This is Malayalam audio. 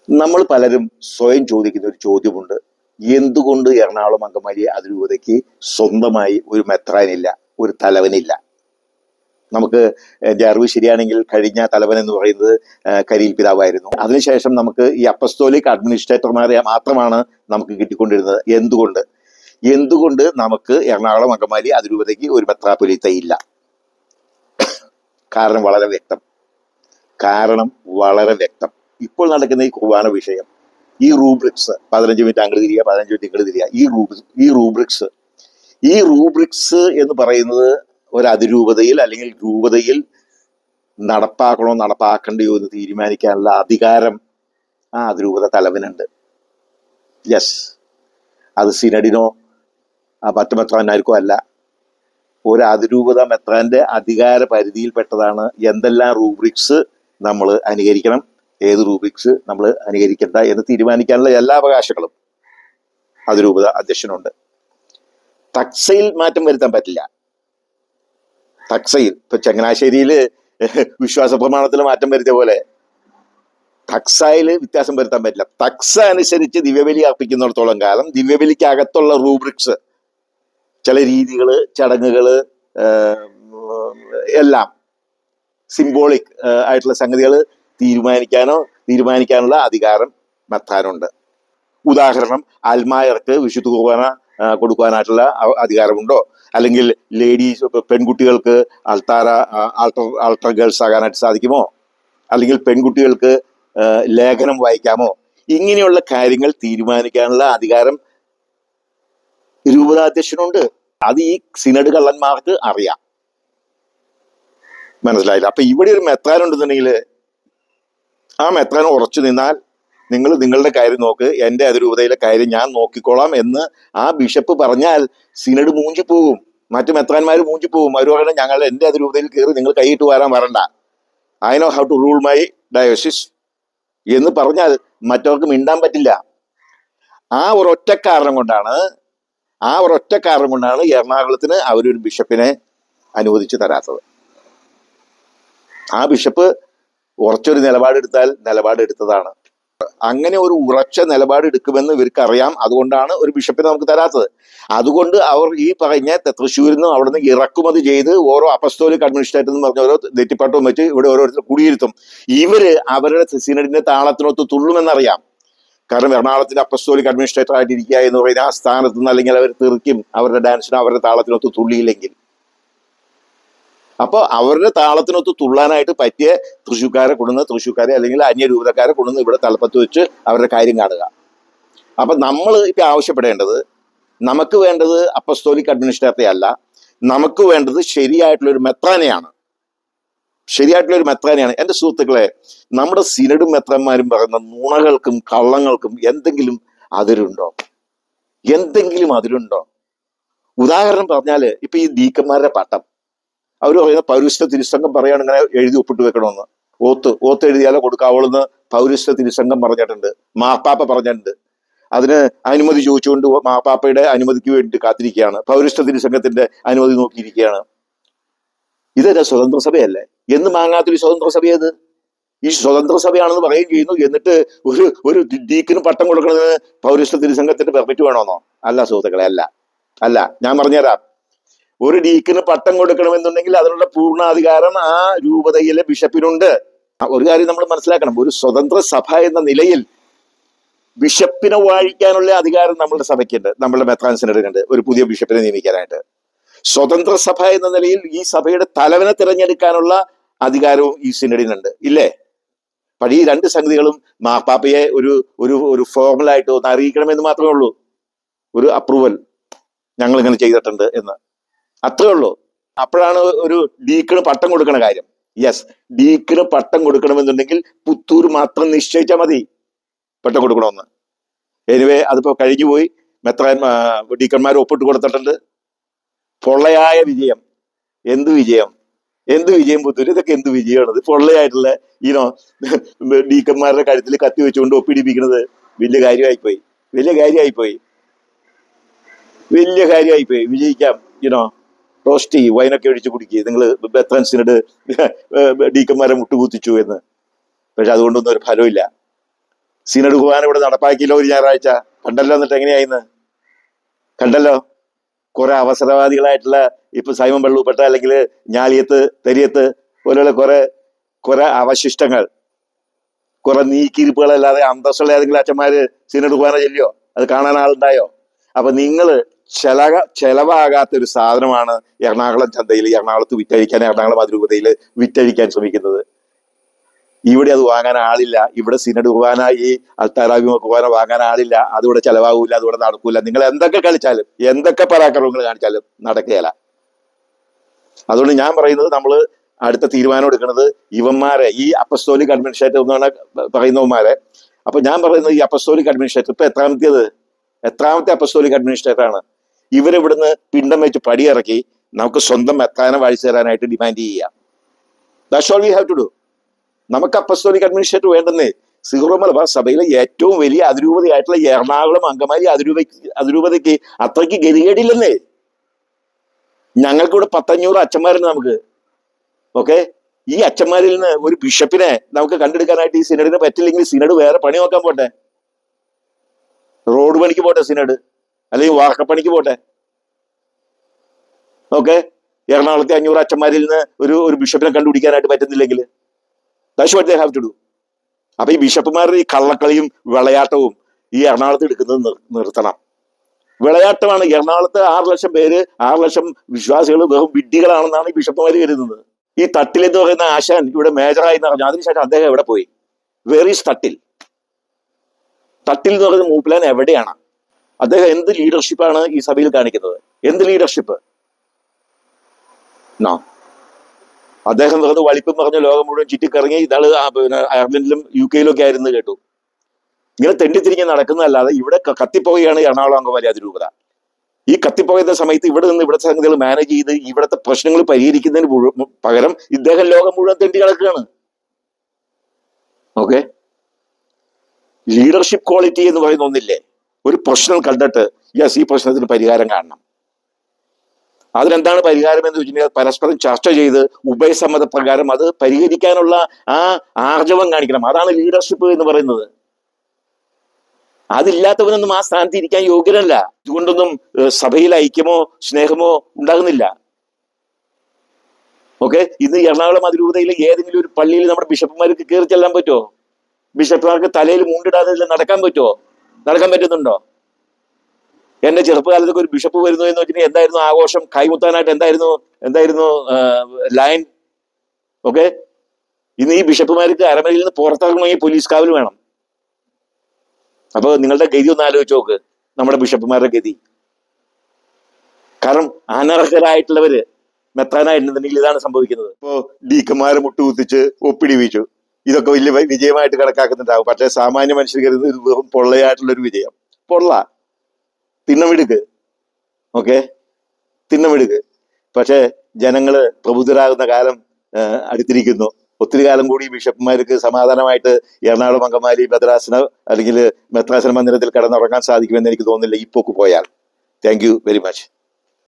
നമ്മൾ പലരും സ്വയം ചോദിക്കുന്ന ഒരു ചോദ്യമുണ്ട് എന്തുകൊണ്ട് എറണാകുളം അങ്കമാലി അതിരൂപതയ്ക്ക് സ്വന്തമായി ഒരു മെത്രാനില്ല ഒരു തലവനില്ല നമുക്ക് എന്റെ അറിവ് ശരിയാണെങ്കിൽ കഴിഞ്ഞ തലവൻ എന്ന് പറയുന്നത് ആ, കരിയിൽ പിതാവായിരുന്നു അതിനുശേഷം നമുക്ക് ഈ അപ്പസ്തോലിക് അഡ്മിനിസ്ട്രേറ്റർമാരെ മാത്രമാണ് നമുക്ക് കിട്ടിക്കൊണ്ടിരുന്നത് എന്തുകൊണ്ട് എന്തുകൊണ്ട് നമുക്ക് എറണാകുളം അങ്കമാലി അതിരൂപതയ്ക്ക് ഒരു മെത്രാപൊലിത്ത ഇല്ല കാരണം വളരെ വ്യക്തം കാരണം വളരെ വ്യക്തം ഇപ്പോൾ നടക്കുന്ന ഈ കുർബാന വിഷയം ഈ റൂബ്രിക്സ് പതിനഞ്ച് മിനിറ്റ് അങ്ങോട്ട് തിരിയുക പതിനഞ്ച് മിനിറ്റ് ഇങ്ങോട്ട് തിരിയുക ഈ റൂബ് ഈ റൂബ്രിക്സ് ഈ റൂബ്രിക്സ് എന്ന് പറയുന്നത് ഒരു അതിരൂപതയിൽ അല്ലെങ്കിൽ രൂപതയിൽ നടപ്പാക്കണോ നടപ്പാക്കണ്ടയോ എന്ന് തീരുമാനിക്കാനുള്ള അധികാരം ആ അതിരൂപത തലവനുണ്ട് യെസ് അത് സിനഡിനോ ആ മറ്റു മെത്രാനാർക്കോ അല്ല ഒരു അതിരൂപത മെത്രാന്റെ അധികാര പരിധിയിൽപ്പെട്ടതാണ് എന്തെല്ലാം റൂബ്രിക്സ് നമ്മൾ അനുകരിക്കണം ഏത് റൂബ്രിക്സ് നമ്മൾ അനുകരിക്കണ്ട എന്ന് തീരുമാനിക്കാനുള്ള എല്ലാ അവകാശങ്ങളും അതിരൂപത അധ്യക്ഷനുണ്ട് തക്സയിൽ മാറ്റം വരുത്താൻ പറ്റില്ല തക്സയിൽ ഇപ്പൊ ചങ്ങനാശ്ശേരിയിൽ വിശ്വാസ പ്രമാണത്തിൽ മാറ്റം വരുത്തിയ പോലെ തക്സയിൽ വ്യത്യാസം വരുത്താൻ പറ്റില്ല തക്സ അനുസരിച്ച് ദിവ്യബലി അർപ്പിക്കുന്നിടത്തോളം കാലം ദിവ്യബലിക്ക് അകത്തുള്ള റൂബ്രിക്സ് ചില രീതികള് ചടങ്ങുകള് ഏഹ്, എല്ലാം സിംബോളിക് ആയിട്ടുള്ള സംഗതികൾ തീരുമാനിക്കാനോ തീരുമാനിക്കാനുള്ള അധികാരം മെത്താനുണ്ട് ഉദാഹരണം അൽമായർക്ക് വിശുദ്ധ കുർബാന ആ, കൊടുക്കുവാനായിട്ടുള്ള അ- അധികാരമുണ്ടോ അല്ലെങ്കിൽ ലേഡീസ് പെൺകുട്ടികൾക്ക് അൾത്താര ആ, ആൾട്ടർ ആൾട്ടർ ഗേൾസ് ആകാനായിട്ട് സാധിക്കുമോ അല്ലെങ്കിൽ പെൺകുട്ടികൾക്ക് ആ, ലേഖനം വായിക്കാമോ ഇങ്ങനെയുള്ള കാര്യങ്ങൾ തീരുമാനിക്കാനുള്ള അധികാരം രൂപതാധ്യക്ഷനുണ്ട് അത് ഈ സിനഡ് കള്ളന്മാർക്ക് അറിയാം മനസ്സിലായില്ല അപ്പൊ ഇവിടെ ഒരു മെത്രാൻ ഉണ്ടെന്നുണ്ടെങ്കിൽ ആ മെത്രാൻ ഉറച്ചു നിന്നാൽ നിങ്ങൾ നിങ്ങളുടെ കാര്യം നോക്ക് എന്റെ അതിരൂപതയിലെ കാര്യം ഞാൻ നോക്കിക്കോളാം എന്ന് ആ ബിഷപ്പ് പറഞ്ഞാൽ സിനഡ് മൂഞ്ചിപ്പോകും മറ്റു മെത്രാന്മാർ മൂഞ്ചിപ്പോകും അവർ പറയണം ഞങ്ങൾ എന്റെ അതിരൂപതയിൽ കയറി നിങ്ങൾ കൈയിട്ട് വരാൻ വരണ്ട I know how to rule my diocese എന്ന് പറഞ്ഞാൽ മറ്റവർക്ക് മിണ്ടാൻ പറ്റില്ല ആ ഒരൊറ്റ കാരണം കൊണ്ടാണ് ആ ഒരൊറ്റ കാരണം കൊണ്ടാണ് എറണാകുളത്തിന് അവരൊരു ബിഷപ്പിനെ അനുവദിച്ചു തരാത്തത് ആ ബിഷപ്പ് ഉറച്ചൊരു നിലപാടെടുത്താൽ നിലപാടെടുത്തതാണ് അങ്ങനെ ഒരു ഉറച്ച നിലപാട് എടുക്കുമെന്ന് ഇവർക്ക് അറിയാം അതുകൊണ്ടാണ് ഒരു ബിഷപ്പിനെ നമുക്ക് തരാത്തത് അതുകൊണ്ട് അവർ ഈ പറഞ്ഞ ത- തൃശ്ശൂരിൽ നിന്ന് അവിടുന്ന് ഇറക്കുമതി ചെയ്ത് ഓരോ അപ്പസ്തോലിക് അഡ്മിനിസ്ട്രേറ്റർ എന്ന് പറഞ്ഞ ഓരോ നെറ്റിപ്പട്ടവും വെച്ച് ഇവിടെ ഓരോരുത്തർ കുടിയിരുത്തും ഇവര് അവരുടെ സിനഡിന്റെ താളത്തിനൊത്ത് തുള്ളുമെന്നറിയാം കാരണം എറണാകുളത്തിന്റെ അപ്പസ്തോലിക് അഡ്മിനിസ്ട്രേറ്റർ ആയിട്ടിരിക്കുക എന്ന് പറയുന്ന ആ സ്ഥാനത്ത് നിന്ന് അല്ലെങ്കിൽ അവർ തീർക്കും അവരുടെ ഡാൻസിനും അവരുടെ താളത്തിനൊത്ത് തുള്ളിയില്ലെങ്കിൽ അപ്പോൾ അവരുടെ താളത്തിനൊത്ത് തുള്ളാനായിട്ട് പറ്റിയ തൃശ്ശൂക്കാരെ കൊണ്ടുവന്ന് തൃശ്ശൂക്കാരെ അല്ലെങ്കിൽ അന്യരൂപതക്കാരെ കൊണ്ടുവന്ന് ഇവിടെ തലപ്പത്ത് വെച്ച് അവരുടെ കാര്യം കാണുക അപ്പൊ നമ്മൾ ഇപ്പൊ ആവശ്യപ്പെടേണ്ടത് നമുക്ക് വേണ്ടത് അപ്പസ്തോലിക് അഡ്മിനിസ്ട്രേറ്ററെ അല്ല നമുക്ക് വേണ്ടത് ശരിയായിട്ടുള്ള ഒരു മെത്രാനെയാണ് ശരിയായിട്ടുള്ള ഒരു മെത്രാനെയാണ് എന്റെ സുഹൃത്തുക്കളെ നമ്മുടെ സിനഡും മെത്രാന്മാരും പറയുന്ന നുണകൾക്കും കള്ളങ്ങൾക്കും എന്തെങ്കിലും അതിരുണ്ടോ എന്തെങ്കിലും അതിരുണ്ടോ ഉദാഹരണം പറഞ്ഞാല് ഇപ്പൊ ഈ ദീക്കന്മാരുടെ പട്ടം അവർ പറയുന്ന പൗരസ്ത്യ തിരുസംഘം പറയാണ് ഇങ്ങനെ എഴുതി ഒപ്പിട്ട് വെക്കണമെന്ന് ഓത്ത് ഓത്ത് എഴുതിയാലോ കൊടുക്കാവുള്ളെന്ന് പൗരസ്ത്യ തിരുസംഘം പറഞ്ഞിട്ടുണ്ട് മാപ്പാപ്പ പറഞ്ഞിട്ടുണ്ട് അതിന് അനുമതി ചോദിച്ചുകൊണ്ട് മാപ്പാപ്പയുടെ അനുമതിക്ക് വേണ്ടി കാത്തിരിക്കുകയാണ് പൗരസ്ത്യ തിരുസംഘത്തിന്റെ അനുമതി നോക്കിയിരിക്കുകയാണ് ഇതൊരു സ്വതന്ത്ര സഭയല്ലേ എന്ന് മാങ്ങാത്തൊരു സ്വതന്ത്ര സഭയത് ഈ സ്വതന്ത്ര സഭയാണെന്ന് പറയുകയും ചെയ്യുന്നു എന്നിട്ട് ഒരു ഒരു ഡീക്കിന് പട്ടം കൊടുക്കുന്നതിന് പൗരസ്ത്യ തിരുസംഘത്തിന്റെ പെർമിറ്റ് വേണമെന്നോ അല്ല സുഹൃത്തുക്കളെ അല്ല അല്ല ഞാൻ പറഞ്ഞുതരാം ഒരു ഡീക്കിന് പട്ടം കൊടുക്കണമെന്നുണ്ടെങ്കിൽ അതിനുള്ള പൂർണ്ണാധികാരം ആ രൂപതയിലെ ബിഷപ്പിനുണ്ട് ആ ഒരു കാര്യം നമ്മൾ മനസ്സിലാക്കണം ഒരു സ്വതന്ത്ര സഭ എന്ന നിലയിൽ ബിഷപ്പിനെ വാഴിക്കാനുള്ള അധികാരം നമ്മളുടെ സഭയ്ക്കുണ്ട് നമ്മളുടെ മെത്രാൻ സിനഡിനുണ്ട് ഒരു പുതിയ ബിഷപ്പിനെ നിയമിക്കാനായിട്ട് സ്വതന്ത്ര സഭ എന്ന നിലയിൽ ഈ സഭയുടെ തലവനെ തിരഞ്ഞെടുക്കാനുള്ള അധികാരവും ഈ സിനഡിനുണ്ട് ഇല്ലേ പക്ഷേ ഈ രണ്ട് സംഗതികളും മാപ്പാപ്പയെ ഒരു ഒരു ഒരു ഫോർമലായിട്ട് ഒന്ന് അറിയിക്കണമെന്ന് മാത്രമേ ഉള്ളൂ ഒരു അപ്രൂവൽ ഞങ്ങൾ ഇങ്ങനെ ചെയ്തിട്ടുണ്ട് എന്ന് അത്രേ ഉള്ളൂ അപ്പോഴാണ് ഒരു ഡീക്കിന് പട്ടം കൊടുക്കണ കാര്യം യെസ് ഡീക്കിന് പട്ടം കൊടുക്കണമെന്നുണ്ടെങ്കിൽ പുത്തൂർ മാത്രം നിശ്ചയിച്ചാൽ മതി പട്ടം കൊടുക്കണമെന്ന് എനിവേ അതിപ്പോ കഴിഞ്ഞുപോയി മെത്രാൻ ആ, ഡീക്കന്മാർ ഒപ്പിട്ട് കൊടുത്തിട്ടുണ്ട് പൊള്ളയായ വിജയം എന്ത് വിജയം എന്ത് വിജയം പുത്തൂർ ഇതൊക്കെ എന്ത് വിജയമാണ് ഇത് പൊള്ളയായിട്ടുള്ള ഈനോ ഡീക്കന്മാരുടെ കഴുത്തിൽ കത്തി വെച്ചുകൊണ്ട് ഒപ്പിടിപ്പിക്കുന്നത് വലിയ കാര്യമായിപ്പോയി വലിയ കാര്യമായിപ്പോയി വലിയ കാര്യമായിപ്പോയി വിജയിക്കാം യുനോ ടോസ്റ്റ് ചെയ്യും വൈനൊക്കെ ഒഴിച്ച് കുടിക്കുക നിങ്ങൾ സിനഡ് കുർബാന ഇവിടെ നടപ്പാക്കിയല്ലോ ഒരു ഞായറാഴ്ച കണ്ടല്ലോ എന്നിട്ട് എങ്ങനെയായിന്ന് കണ്ടല്ലോ കുറെ അവസരവാദികളായിട്ടുള്ള ഇപ്പൊ സൈമൺ വെള്ളൂപ്പെട്ട അല്ലെങ്കിൽ ഞാലിയത്ത് തെരിയത്ത് പോലെയുള്ള കുറെ കുറെ അവശിഷ്ടങ്ങൾ കുറെ നീക്കിയിരിപ്പുകളല്ലാതെ അന്തസ്സുള്ള ഏതെങ്കിലും അച്ഛന്മാര് സിനഡ് കുർബാന ചെല്ലിയോ അത് കാണാൻ ആളുണ്ടായോ അപ്പൊ നിങ്ങള് ചെലക ചെലവാകാത്ത ഒരു സാധനമാണ് എറണാകുളം ചന്തയിൽ എറണാകുളത്ത് വിറ്റഴിക്കാൻ എറണാകുളം അതിരൂപതയിൽ വിറ്റഴിക്കാൻ ശ്രമിക്കുന്നത് ഇവിടെ അത് വാങ്ങാൻ ആളില്ല ഇവിടെ സിനഡ് കുർബാന ഈ അൽത്താറാബിമ കുർബാന വാങ്ങാൻ ആളില്ല അതിവിടെ ചെലവാകൂല അതിവിടെ നടക്കൂല നിങ്ങൾ എന്തൊക്കെ കളിച്ചാലും എന്തൊക്കെ പരാക്രമങ്ങൾ കാണിച്ചാലും നടക്കുകയില്ല അതുകൊണ്ട് ഞാൻ പറയുന്നത് നമ്മൾ അടുത്ത തീരുമാനം എടുക്കുന്നത് ഇവന്മാരെ ഈ അപ്പസ്തോലിക് അഡ്മിനിസ്ട്രേറ്റർ എന്നാണ് പറയുന്നവന്മാരെ അപ്പൊ ഞാൻ പറയുന്നത് ഈ അപ്പസ്തോലിക് അഡ്മിനിസ്ട്രേറ്റർ ഇപ്പൊ എത്രാമത്തേത് എത്രാമത്തെ അപ്പസ്തോലിക് അഡ്മിനിസ്ട്രേറ്റർ ആണ് ഇവരിവിടുന്ന് പിണ്ടം വെച്ച് പടിയിറക്കി നമുക്ക് സ്വന്തം എത്താനെ വാഴിച്ചു തരാനായിട്ട് ഡിമാൻഡ് ചെയ്യാം that's all we have to do നമുക്ക് അപ്പസ്തോലിക് അഡ്മിനിസ്ട്രേറ്റർ വേണ്ടെന്നേ സീറോ മലബാർ സഭയിലെ ഏറ്റവും വലിയ അതിരൂപതയായിട്ടുള്ള എറണാകുളം അങ്കമാലി അതിരൂപ അതിരൂപതയ്ക്ക് അത്രയ്ക്ക് ഗതികേടില്ലെന്നേ ഞങ്ങൾക്കിവിടെ പത്തഞ്ഞൂറ് അച്ഛന്മാരുണ്ട് നമുക്ക് ഓക്കെ ഈ അച്ഛന്മാരിൽ നിന്ന് ഒരു ബിഷപ്പിനെ നമുക്ക് കണ്ടെടുക്കാനായിട്ട് ഈ സിനഡിന് പറ്റില്ലെങ്കിൽ സിനഡ് വേറെ പണി നോക്കാൻ പോട്ടെ റോഡ് പണിക്ക് പോട്ടെ സിനഡ് അല്ലെങ്കിൽ വാർക്കപ്പണിക്ക് പോട്ടെ ഓക്കെ എറണാകുളത്തെ അഞ്ഞൂറ് അച്ഛന്മാരിൽ നിന്ന് ഒരു ഒരു ബിഷപ്പിനെ കണ്ടുപിടിക്കാനായിട്ട് പറ്റുന്നില്ലെങ്കിൽ that's what they have to do അപ്പൊ ഈ ബിഷപ്പുമാരുടെ ഈ കള്ളക്കളിയും വിളയാട്ടവും ഈ എറണാകുളത്ത് എടുക്കുന്നത് നിർ- നിർത്തണം വിളയാട്ടമാണ് എറണാകുളത്ത് ആറ് ലക്ഷം പേര് ആറ് ലക്ഷം വിശ്വാസികൾ വെറും വിഡ്ഢികളാണെന്നാണ് ഈ ബിഷപ്പുമാർ കരുതുന്നത് ഈ തട്ടിൽ എന്ന് പറയുന്ന ആശാൻ ഇവിടെ മേജറായി പറഞ്ഞു അതിനുശേഷം അദ്ദേഹം എവിടെ പോയി വെറീസ് തട്ടിൽ തട്ടിൽ എന്ന് പറയുന്ന മൂപ്പിലാൻ എവിടെയാണ് അദ്ദേഹം എന്ത് ലീഡർഷിപ്പാണ് ഈ സഭയിൽ കാണിക്കുന്നത് എന്ത് ലീഡർഷിപ്പ് നോ അദ്ദേഹം വെറുതെ വളിപ്പം പറഞ്ഞ ലോകം മുഴുവൻ ചുറ്റിക്കറങ്ങി ഇതാള് ആ പിന്നെ അയർലൻഡിലും യു കെയിലും ഒക്കെ ആയിരുന്നു കേട്ടു ഇങ്ങനെ തെണ്ടിത്തിരിഞ്ഞ് നടക്കുന്നതല്ലാതെ ഇവിടെ ക- കത്തിപ്പോവുകയാണ് എറണാകുളം അംഗമാലി അതിരൂപത ഈ കത്തിപ്പോകുന്ന സമയത്ത് ഇവിടെ നിന്ന് ഇവിടുത്തെ സംഗതികൾ മാനേജ് ചെയ്ത് ഇവിടുത്തെ പ്രശ്നങ്ങൾ പരിഹരിക്കുന്നതിന് മുഴു- പകരം ഇദ്ദേഹം ലോകം മുഴുവൻ തെണ്ടി കിടക്കുകയാണ് ഓക്കെ ലീഡർഷിപ്പ് ക്വാളിറ്റി എന്ന് പറയുന്ന ഒന്നില്ലേ ഒരു പ്രശ്നം കണ്ടിട്ട് യെസ് ഈ പ്രശ്നത്തിന് പരിഹാരം കാണണം അതിനെന്താണ് പരിഹാരം എന്ന് വെച്ചിട്ടുണ്ടെങ്കിൽ പരസ്പരം ചർച്ച ചെയ്ത് ഉഭയസമ്മത പ്രകാരം അത് പരിഹരിക്കാനുള്ള ആ ആർജവം കാണിക്കണം അതാണ് ലീഡർഷിപ്പ് എന്ന് പറയുന്നത് അതില്ലാത്തവനൊന്നും ആ സ്ഥാനത്ത് ഇരിക്കാൻ യോഗ്യനല്ല ഇതുകൊണ്ടൊന്നും ഏഹ്, സഭയിൽ ഐക്യമോ സ്നേഹമോ ഉണ്ടാകുന്നില്ല ഓക്കെ ഇന്ന് എറണാകുളം അതിരൂപതയിലെ ഏതെങ്കിലും ഒരു പള്ളിയിൽ നമ്മുടെ ബിഷപ്പുമാർക്ക് കയറി ചെല്ലാൻ പറ്റുമോ ബിഷപ്പുമാർക്ക് തലയിൽ മുണ്ടിടാതെ ഇതിൽ നടക്കാൻ പറ്റുമോ നടക്കാൻ പറ്റുന്നുണ്ടോ എന്റെ ചെറുപ്പകാലത്തൊക്കെ ഒരു ബിഷപ്പ് വരുന്നു എന്ന് വെച്ചിട്ടുണ്ടെങ്കിൽ എന്തായിരുന്നു ആഘോഷം കൈമുത്താനായിട്ട് എന്തായിരുന്നു എന്തായിരുന്നു ലൈൻ ഓക്കെ ഇന്ന് ഈ ബിഷപ്പുമാർക്ക് അരമനയിൽ നിന്ന് പുറത്തിറങ്ങണമെങ്കിൽ പോലീസ് കാവൽ വേണം അപ്പൊ നിങ്ങളുടെ ഗതി ഒന്ന് ആലോചിച്ച് നോക്ക് നമ്മുടെ ബിഷപ്പുമാരുടെ ഗതി കാരണം അനർഹരായിട്ടുള്ളവര് മെത്താനായിട്ടുണ്ടെങ്കിൽ ഇതാണ് സംഭവിക്കുന്നത് ഇപ്പോ ഡീക്കന്മാരെ മുട്ടുകുത്തിച്ച് ഒപ്പിടി വീച്ചു ഇതൊക്കെ വലിയ വ- വിജയമായിട്ട് കണക്കാക്കുന്നുണ്ടാവും പക്ഷേ സാമാന്യ മനുഷ്യർ കരുതുന്നത് ഇത് വെറും പൊള്ളയായിട്ടുള്ള ഒരു വിജയം പൊള്ള തിന്നമിടുക്ക് ഓക്കെ തിന്നമിടുക്ക് പക്ഷേ ജനങ്ങള് പ്രബുദ്ധരാകുന്ന കാലം ആ, അടുത്തിരിക്കുന്നു ഒത്തിരി കാലം കൂടി ബിഷപ്പുമാർക്ക് സമാധാനമായിട്ട് എറണാകുളം അങ്കമാലി ഭദ്രാസന അല്ലെങ്കിൽ മെത്രാസന മന്ദിരത്തിൽ കടന്നുറങ്ങാൻ സാധിക്കുമെന്ന് എനിക്ക് തോന്നുന്നില്ല ഈ പോക്ക് പോയാൽ താങ്ക് യു വെരി മച്ച്